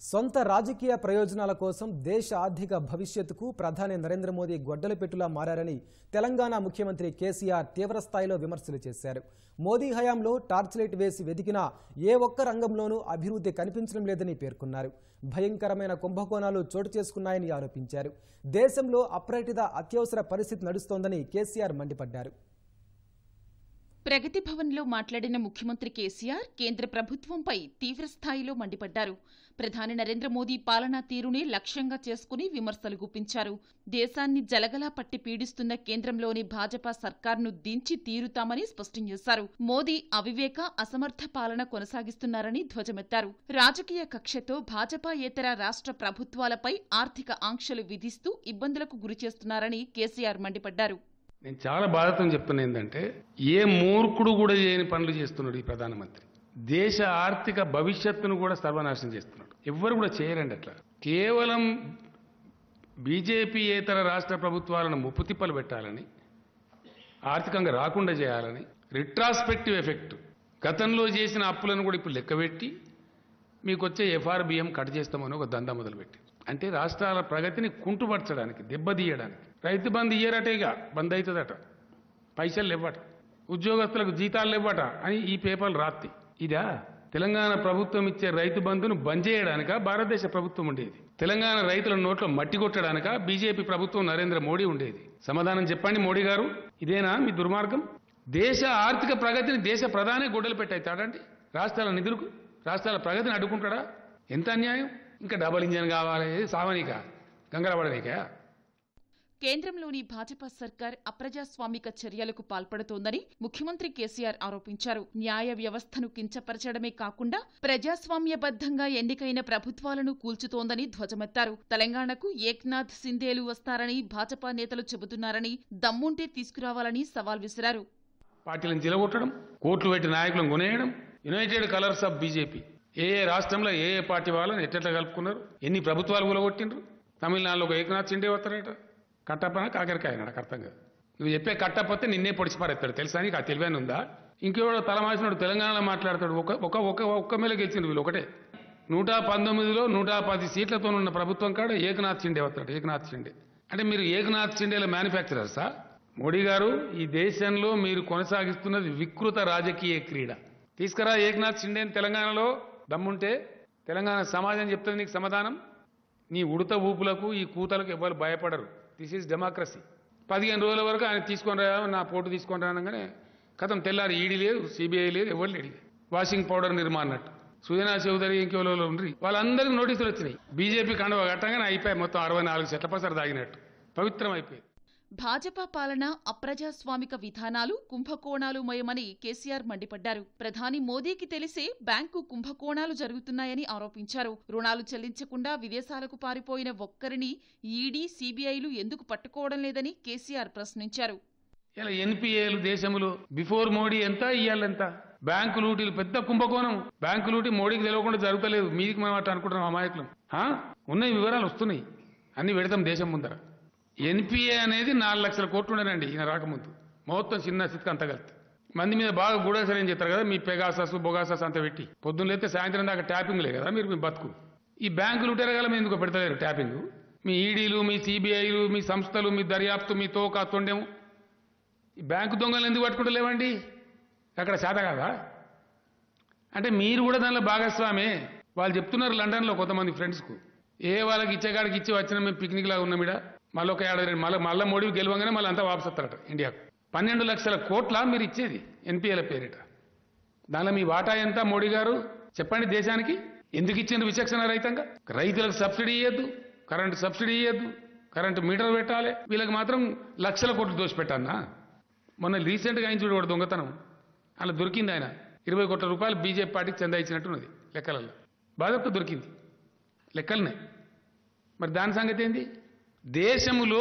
సొంత రాజకీయ ప్రయోజనాల కోసం దేశ ఆర్థిక భవిష్యత్తుకు ప్రధాని నరేంద్ర మోదీ గొడ్డలి పెట్టులా మారారని తెలంగాణ ముఖ్యమంత్రి కేసీఆర్ తీవ్రస్థాయిలో విమర్శలు చేశారు మోదీ హయాంలో టార్చ్ లైట్ వేసి వెతికినా ఏ ఒక్క రంగంలోనూ అభివృద్ధి కనిపించడం లేదని పేర్కొన్నారు భయంకరమైన కుంభకోణాలు చోటు చేసుకున్నాయని ఆరోపించారు దేశంలో అప్రకటిత అత్యవసర పరిస్థితి నడుస్తోందని కేసీఆర్ మండిపడ్డారు ప్రగతి భవన్లో మాట్లాడిన ముఖ్యమంత్రి కేసీఆర్ కేంద్ర ప్రభుత్వంపై తీవ్రస్థాయిలో మండిపడ్డారు ప్రధాని నరేంద్ర మోదీ పాలనా తీరునే లక్ష్యంగా చేసుకుని విమర్శలు గుప్పించారు దేశాన్ని జలగలా పట్టి పీడిస్తున్న కేంద్రంలోని భాజపా సర్కార్ను దించి తీరుతామని స్పష్టం చేశారు మోదీ అవివేక అసమర్థ పాలన కొనసాగిస్తున్నారని ధ్వజమెత్తారు రాజకీయ కక్షతో భాజపాయేతర రాష్ట్ర ప్రభుత్వాలపై ఆర్థిక ఆంక్షలు విధిస్తూ ఇబ్బందులకు గురిచేస్తున్నారని కేసీఆర్ మండిపడ్డారు నేను చాలా బాధతో చెప్తున్నా ఏంటంటే ఏ మూర్ఖుడు కూడా చేయని పనులు చేస్తున్నాడు ఈ ప్రధానమంత్రి దేశ ఆర్థిక భవిష్యత్తును కూడా సర్వనాశనం చేస్తున్నాడు ఎవ్వరు కూడా చేయరండి అట్లా కేవలం బీజేపీయేతర రాష్ట్ర ప్రభుత్వాలను ముప్పు తిప్పలు పెట్టాలని ఆర్థికంగా రాకుండా చేయాలని రిట్రాస్పెక్టివ్ ఎఫెక్ట్ గతంలో చేసిన అప్పులను కూడా ఇప్పుడు లెక్కబెట్టి మీకు వచ్చే ఎఫ్ఆర్బిఎం కట్ చేస్తామని ఒక దందా మొదలుపెట్టి అంటే రాష్ట్రాల ప్రగతిని కుంటుపరచడానికి దెబ్బతీయడానికి రైతు బంద్ ఇయ్యరటేగా బంద్ అవుతుందట పైసలు ఇవ్వట ఉద్యోగస్తులకు జీతాలు ఇవ్వట అని ఈ పేపర్లు రాత్తి ఇదా తెలంగాణ ప్రభుత్వం ఇచ్చే రైతు బంధును బంద్ చేయడానిక భారతదేశ ప్రభుత్వం ఉండేది తెలంగాణ రైతుల నోట్లో మట్టి కొట్టడానిక బీజేపీ ప్రభుత్వం నరేంద్ర మోడీ ఉండేది సమాధానం చెప్పండి మోడీ గారు ఇదేనా మీ దుర్మార్గం దేశ ఆర్థిక ప్రగతిని దేశ ప్రధాని గొడ్డలు పెట్టాడండి రాష్ట్రాల నిధులకు రాష్ట్రాల ప్రగతిని అడ్డుకుంటాడా ఎంత అన్యాయం ఇంకా డబల్ ఇంజన్ కావాలి సావనీక గంగరపడనీక కేంద్రంలోని భాజపా సర్కార్ అప్రజాస్వామిక చర్యలకు పాల్పడుతోందని ముఖ్యమంత్రి కేసీఆర్ ఆరోపించారు న్యాయ వ్యవస్థను కించపరచడమే కాకుండా ప్రజాస్వామ్యబద్ధంగా ఎన్నికైన ప్రభుత్వాలను కూల్చుతోందని ధ్వజమెత్తారు తెలంగాణకు ఏక్నాథ్ సింధేలు వస్తారని భాజపా నేతలు చెబుతున్నారని దమ్ముంటే తీసుకురావాలని సవాల్ విసిరారు పార్టీలను జిలగొట్టడం కోట్లు పెట్టి నాయకులను కొనేయడం యునైటెడ్ కలర్స్ ఆఫ్ బీజేపీ ఏ ఏ రాష్ట్రంలో ఏ ఏ పార్టీ వాళ్ళని ఎట్లెట్లా కలుపుకున్నారు ఎన్ని ప్రభుత్వాలు కూలగొట్టిండ్రు తమిళనాడులో ఒక ఏకనాథ్ చిండే వస్తారట కట్టపన కాకరకాయ నాకు అర్థం కాదు నువ్వు చెప్పే కట్టపోతే నిన్నే పొడిచి పారేస్తాడు తెలుసా నీకు ఆ తెలివైన ఉందా ఇంకెవడో తలమాసినాడు తెలంగాణలో మాట్లాడతాడు ఒక ఒక ఒక ఒక్క మేల గెలిచిండు వీళ్ళు ఒకటే నూట పంతొమ్మిదిలో నూట పది సీట్లతో ఉన్న ప్రభుత్వం కాడ ఏకనాథ్ షిండే వస్తాడు ఏకనాథ్ షిండే అంటే మీరు ఏకనాథ్ షిండేల మ్యానుఫ్యాక్చరర్సా మోడీ గారు ఈ దేశంలో మీరు కొనసాగిస్తున్నది వికృత రాజకీయ క్రీడ తీసుకురా ఏకనాథ్ షిండేని తెలంగాణలో దమ్ముంటే తెలంగాణ సమాజం చెప్తుంది నీకు సమాధానం నీ ఉడత ఊపులకు ఈ కూతలకు ఎవరు భయపడరు దిస్ ఈజ్ డెమోక్రసీ పదిహేను రోజుల వరకు ఆయన తీసుకొని రా నా పోటు తీసుకొని రానగానే కథం తెల్లారి ఈడీ లేదు సిబిఐ లేదు ఎవరు లేడు వాషింగ్ పౌడర్ నిర్మా అన్నట్టు సుజనా చౌదరి ఇంకెవరో ఉండ్రి వాళ్ళందరికీ నోటీసులు వచ్చినాయి బీజేపీ కండవ కట్టంగానే అయిపోయాయి మొత్తం అరవై నాలుగు చెట్ల పసరు తాగినట్టు పవిత్రం అయిపోయింది భాజపా పాలన అప్రజాస్వామిక విధానాలు కుంభకోణాలు మయమని కేసీఆర్ మండిపడ్డారు ప్రధాని మోదీకి తెలిసే బ్యాంకు కుంభకోణాలు జరుగుతున్నాయని ఆరోపించారు రుణాలు చెల్లించకుండా విదేశాలకు పారిపోయిన ఒక్కరిని ఈడీ సీబీఐలు ఎందుకు పట్టుకోవడం లేదని కేసీఆర్ ప్రశ్నించారు ఇలా ఎన్పిఏలు దేశంలో బిఫోర్ మోడీ ఎంత ఇయ్యాలెంత బ్యాంకు లూటీలు పెద్ద కుంభకోణం బ్యాంకు లూటీ మోడీకి తెలియకుండా జరుగుతలేదు మీదికి మనం అట్లా అనుకుంటున్నాం అమాయకులం ఆ? ఉన్నాయి వివరాలు వస్తున్నాయి అన్ని పెడతాం దేశం ముందర ఎన్పిఏ అనేది నాలుగు లక్షల కోట్లు ఉండేనండి ఈయన రాకముందు మొత్తం చిన్న స్థితికి అంత కలిసి మంది మీద బాగా గూఢాసలు ఏం చేస్తారు కదా మీ పెగాసస్ బొగాసస్ అంత పెట్టి పొద్దున్న లేస్తే సాయంత్రం దాకా ట్యాపింగ్లే కదా మీరు మీ బతుకు ఈ బ్యాంకులు ఉంటేరగల మీరు ఎందుకు పెడతలేరు ట్యాపింగ్ మీ ఈడీలు మీ సిబిఐలు మీ సంస్థలు మీ దర్యాప్తు మీ తోక తొండెము ఈ బ్యాంకు దొంగలు ఎందుకు పట్టుకుంటలేవండి అక్కడ చేత కాదా అంటే మీరు కూడా దానిలో భాగస్వామే వాళ్ళు చెప్తున్నారు లండన్లో కొంతమంది ఫ్రెండ్స్కు ఏ వాళ్ళకి ఇచ్చేకాడికి ఇచ్చి వచ్చిన మేము పిక్నిక్ లాగా ఉన్నాం ఇడ మళ్ళీ ఒక ఏడాది రెండు మళ్ళీ మళ్ళీ మోడీ గెలవంగానే మళ్ళీ అంతా వాపసు వస్తారట ఇండియాకు పన్నెండు లక్షల కోట్ల మీరు ఇచ్చేది ఎన్పిఎల పేరిట దానిలో మీ వాటా ఎంత మోడీ గారు చెప్పండి దేశానికి ఎందుకు ఇచ్చిండ్రు విచక్షణ రహితంగా రైతులకు సబ్సిడీ ఇవ్వద్దు కరెంటు సబ్సిడీ ఇవ్వద్దు కరెంటు మీటర్ పెట్టాలి వీళ్ళకి మాత్రం లక్షల కోట్లు దోషిపెట్టానా మొన్న రీసెంట్గా ఆయన చూడకూడదు దొంగతనం అలా దొరికింది ఆయన ఇరవై కోట్ల రూపాయలు బీజేపీ పార్టీకి చందా ఇచ్చినట్టున్నది లెక్కలలో బాధకు దొరికింది లెక్కలనే మరి దాని సంగతి ఏంది దేశములో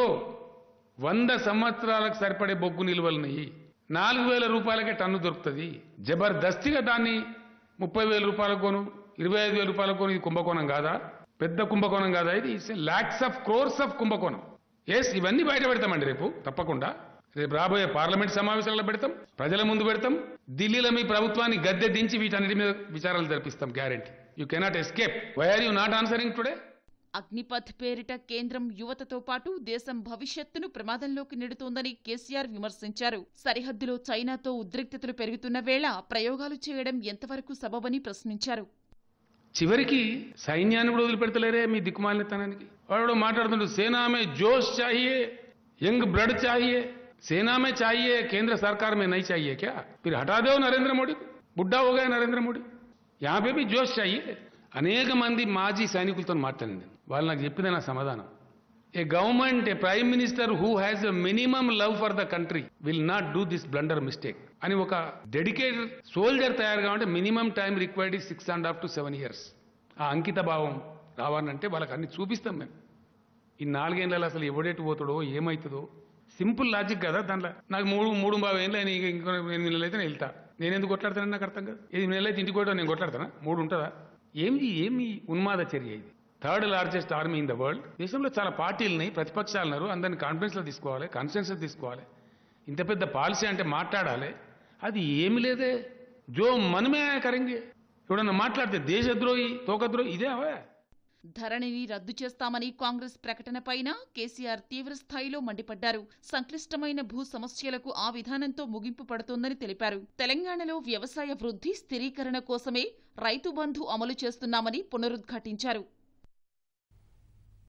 వంద సంవత్సరాలకు సరిపడే బొగ్గు నిల్వలున్నాయి నాలుగు వేల రూపాయలకే టన్ను దొరుకుతుంది జబర్దస్తిగా దాన్ని ముప్పై వేల రూపాయలకు కొను ఇరవై ఐదు వేల రూపాయలకు కొను ఇది కుంభకోణం కాదా పెద్ద కుంభకోణం కాదా ఇది it's lakhs of crores of కుంభకోణం ఎస్ ఇవన్నీ బయట పెడతామండి రేపు తప్పకుండా రేపు రాబోయే పార్లమెంట్ సమావేశాల్లో పెడతాం ప్రజల ముందు పెడతాం ఢిల్లీలో మీ ప్రభుత్వాన్ని గద్దె దించి వీటన్నిటి మీద విచారాలు జరిపిస్తాం guarantee you cannot escape why are you not answering today Agnipath పేరిట కేంద్రం యువతతో పాటు దేశం భవిష్యత్తును ప్రమాదంలోకి నెడుతోందని కేసీఆర్ విమర్శించారు సరిహద్దులో చైనాతో ఉద్రిక్తతలు పెరుగుతున్న వేళ ప్రయోగాలు చేయడం ఎంతవరకు సబబని ప్రశ్నించారు చివరికి సైన్యాన్ని కూడా వదిలిపెడతలేరే మీ దిక్కుమాలినతనానికి వాడు మాట్లాడుతుండు సేనామే జోష్ చాహియే యంగ్ బ్లడ్ చాహియే సేనామే చాహియే కేంద్ర सरकार में नहीं चाहिए क्या फिर हटा दो नरेंद्र मोदी को बुढ़ा हो गया नरेंद्र मोदी यहाँ पे भी జోష్ चाहिए అనేక మంది మాజీ సైనికులతో మాట్లాడింది వాళ్ళు నాకు చెప్పిన నా సమాధానం a government a prime minister who has a minimum love for the country will not do this blunder mistake అని ఒక డెడికేటెడ్ సోల్జర్ తయారు కావాలంటే minimum time required six and half to seven years ఆ అంకిత భావం రావాలంటే వాళ్ళకి అన్ని చూపిస్తాం మేము ఈ నాలుగేళ్ళలో అసలు ఎవడెటు పోతాడో ఏమవుతుందో సింపుల్ లాజిక్ కదా దాంట్లో నాకు మూడు మూడు బాగా ఏళ్ళు అయినా ఇంక ఇంకో ఎనిమిది నెలలు అయితే నేను వెళ్తా నేను ఎందుకు కొట్లాడతానని నాకు అర్థం కాదు ఎనిమిది నెలలు అయితే ఇంటికి పోయడం నేను కొట్లాడతానా మూడు ఉంటుందా ఏమి ఏమి ఉన్మాద చర్య ఇది third largest army in the world దేశంలో చాలా పార్టీలు ఉన్నాయి ప్రతిపక్షాలు ఉన్నారు అందరిని కాన్ఫిడెన్స్లో తీసుకోవాలి కాన్ఫిడెన్స్లో తీసుకోవాలి ఇంత పెద్ద పాలసీ అంటే మాట్లాడాలి అది ఏమి లేదే జో మనమే కరెంగే ఎవడన్నా మాట్లాడితే దేశద్రోహి తోకద్రోహి ఇదే అవే ధరణిని రద్దు చేస్తామని కాంగ్రెస్ ప్రకటనపైన కేసీఆర్ తీవ్ర స్థాయిలో మండిపడ్డారు సంక్లిష్టమైన భూ సమస్యలకు ఆ విధానంతో ముగింపు పడుతోందని తెలిపారు తెలంగాణలో వ్యవసాయ వృద్ధి స్థిరీకరణ కోసమే రైతు బంధు అమలు చేస్తున్నామని పునరుద్ఘాటించారు